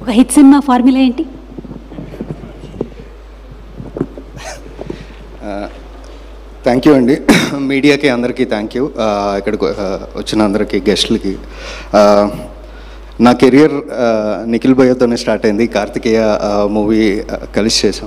ఒక హిట్ సినిమా ఫార్ములా ఏంటి థ్యాంక్ యూ అండి మీడియాకి అందరికీ థ్యాంక్ యూ ఇక్కడికి ఆ, వచ్చిన అందరికీ గెస్ట్లకి ఆ, నా కెరియర్ ఆ, నిఖిల్ భయ్యతోనే స్టార్ట్ అయింది కార్తికేయ మూవీ కలిసి చేసాం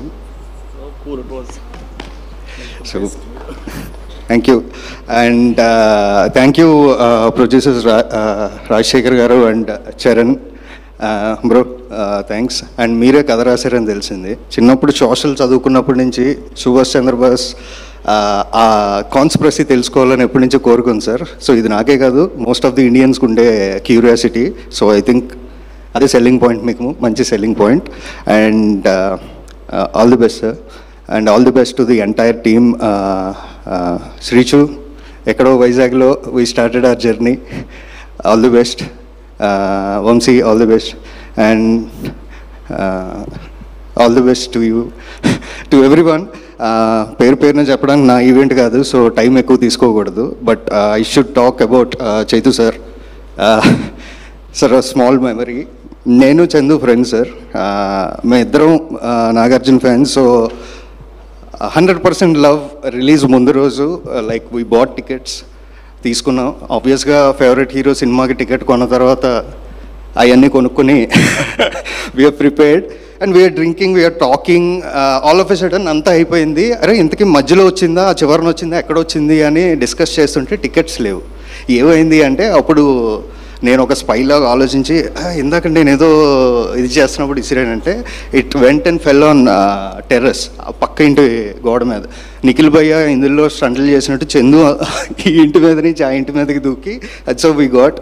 so thank you and thank you producers Rajasekhar గారు and Charan bro thanks and మీరే కథ రాశారని తెలిసింది చిన్నప్పుడు సోషల్ చదువుకున్నప్పటి నుంచి సుభాష్ చంద్రబోస్ ఆ కాన్స్పిరసీ తెలుసుకోవాలని ఎప్పటి నుంచో కోరుకుంది సార్ సో ఇది నాకే కాదు మోస్ట్ ఆఫ్ ది ఇండియన్స్కి ఉండే క్యూరియాసిటీ సో ఐ థింక్ అదే సెల్లింగ్ పాయింట్ మీకు మంచి selling point and all the best sir and all the best to the entire team Sreechu ఎక్కడో వైజాగ్లో we started our journey all the best Vamsi all the best and all the best to you to everyone పేరు పేరున చెప్పడానికి నా event కాదు so time ఎక్కువ తీసుకోకూడదు but I should talk about Chaitu sir sir small memory నేను Chandu friends sir మేము ఇద్దరం Nagarjuna fans so hundred percent love release ముందు రోజు లైక్ వీ బాట్ టికెట్స్ తీసుకున్నాం ఆబ్వియస్గా ఫేవరెట్ హీరో సినిమాకి టికెట్ కొన్న తర్వాత అవన్నీ కొనుక్కొని we are prepared and we are drinking we are talking all of a sudden అంతా అయిపోయింది అరే ఇంతకీ మధ్యలో వచ్చిందా ఆ చివరిన వచ్చిందా ఎక్కడ వచ్చింది అని డిస్కస్ చేస్తుంటే టికెట్స్ లేవు ఏమైంది అంటే అప్పుడు నేను ఒక స్పైలాగా ఆలోచించి "ఆ, ఇందాక నేను ఏదో ఇది చేస్తున్నప్పుడు ఇసిరానంటే it went and fell on terrace పక్క ఇంటి గోడ మీద నిఖిల్ భయ్య ఇందులో స్టంట్లు చేసినట్టు చందు ఈ ఇంటి మీద నుంచి ఆ ఇంటి మీదకి దూకి అది సో వీ గాట్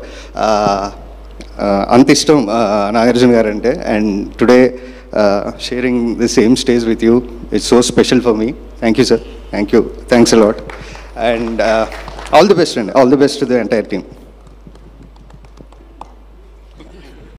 అంత ఇష్టం uh, నాగార్జున గారు అంటే and today sharing the same stage with you it's so special for me thank you sir thank you thanks a lot and all the best అండి all the best to the entire team